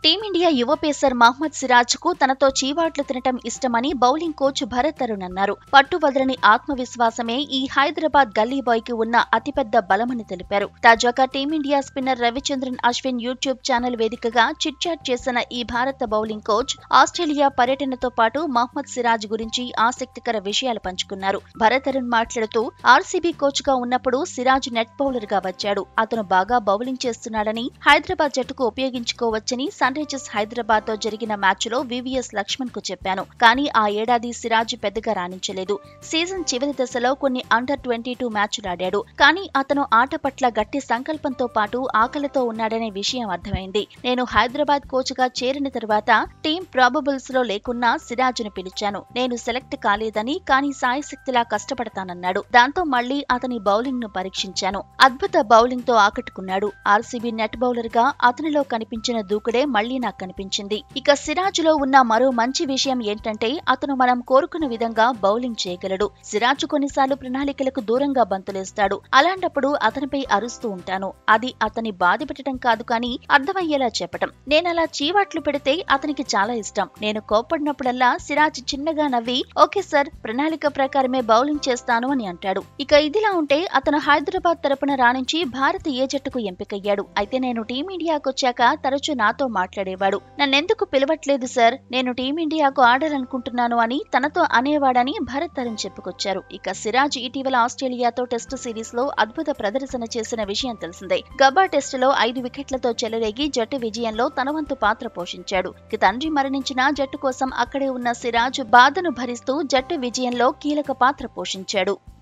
team India యువ pacer Mohammad Siraj కు తనతో చీవాట్లు తినటం ఇష్టమని బౌలింగ్ కోచ్ భరత్ తరుణ్ అన్నారు పట్టు వదలని ఆత్మవిశ్వాసమే ఈ హైదరాబాద్ గల్లీ బాయ్ కి ఉన్న అతిపెద్ద బలమని తెలిపారు తాజాగా team India spinner Ravichandran Ashwin YouTube channel వేదికగా చిట్ చాట్ చేసిన ఈ భారత బౌలింగ్ కోచ్ ఆస్ట్రేలియా పర్యటనతో పాటు మహ్మద్ సిరాజ్ గురించి ఆసక్తికర విషయాలు పంచుకున్నారు భరత్ తరుణ్ మాట్లాడుతూ ఆర్సీబీ కోచ్ గా ఉన్నప్పుడు సిరాజ్ నెట్ బౌలర్ గా వచ్చాడు అతను బాగా బౌలింగ్ చేస్తున్నాడని హైదరాబాద్ జట్టుకు ఉపయోగించుకోవచ్చని సన్ రైజర్స్ హైదరాబాద్ తో జరిగిన మ్యాచ్ లో వివిఎస్ లక్ష్మణ్ కు చెప్పాను కానీ ఆ ఏడాది సిరాజ్ పెద్దగా రాణించలేదు సీజన్ చివరి దశలో కొన్ని అండర్ ట్వంటీ టూ మ్యాచ్లు ఆడాడు కానీ అతను ఆట పట్ల గట్టి సంకల్పంతో పాటు ఆకలితో ఉన్నాడనే విషయం అర్థమైంది నేను హైదరాబాద్ కోచ్ గా చేరిన తర్వాత టీం ప్రాబబుల్స్ లో లేకున్నా సిరాజ్ ను పిలిచాను నేను సెలెక్ట్ కాలేదని కానీ సాయశక్తిలా కష్టపడతానన్నాడు దాంతో మళ్లీ అతని బౌలింగ్ ను పరీక్షించాను అద్భుత బౌలింగ్ తో ఆకట్టుకున్నాడు ఆర్సీబీ నెట్ బౌలర్ గా అతనిలో కనిపించిన దూకుడే మళ్లీ నాకు కనిపించింది ఇక సిరాజ్ లో ఉన్న మరో మంచి విషయం ఏంటంటే అతను మనం కోరుకున్న విధంగా బౌలింగ్ చేయగలడు సిరాజ్ కొన్నిసార్లు ప్రణాళికలకు దూరంగా బంతులేస్తాడు అలాంటప్పుడు అతనిపై అరుస్తూ ఉంటాను అది అతని బాధ పెట్టడం కాదు కానీ అర్థమయ్యేలా చెప్పటం నేనలా చీవాట్లు పెడితే అతనికి చాలా ఇష్టం నేను కోపడినప్పుడల్లా సిరాజ్ చిన్నగా నవ్వి ఓకే సార్ ప్రణాళిక ప్రకారమే బౌలింగ్ చేస్తాను అని అంటాడు ఇక ఇదిలా ఉంటే అతను హైదరాబాద్ తరపున రాణించి భారత ఏ జట్టుకు ఎంపికయ్యాడు అయితే నేను టీమిండియాకొచ్చాక తరచూ నాతో మాట్లాడేవాడు నన్నెందుకు పిలవట్లేదు సార్ నేను టీమిండియాకు ఆడాలనుకుంటున్నాను అని తనతో అనేవాడని భరత్ తరుణ్ చెప్పుకొచ్చారు ఇక సిరాజ్ ఇటీవల ఆస్ట్రేలియాతో టెస్టు సిరీస్ లో అద్భుత ప్రదర్శన చేసిన విషయం తెలిసిందే గబ్బా టెస్టులో ఐదు వికెట్లతో చెలరేగి జట్టు విజయంలో తన వంతు పాత్ర పోషించాడు ఇక తండ్రి మరణించిన జట్టు కోసం అక్కడే ఉన్న సిరాజ్ బాధను భరిస్తూ జట్టు విజయంలో కీలక పాత్ర పోషించాడు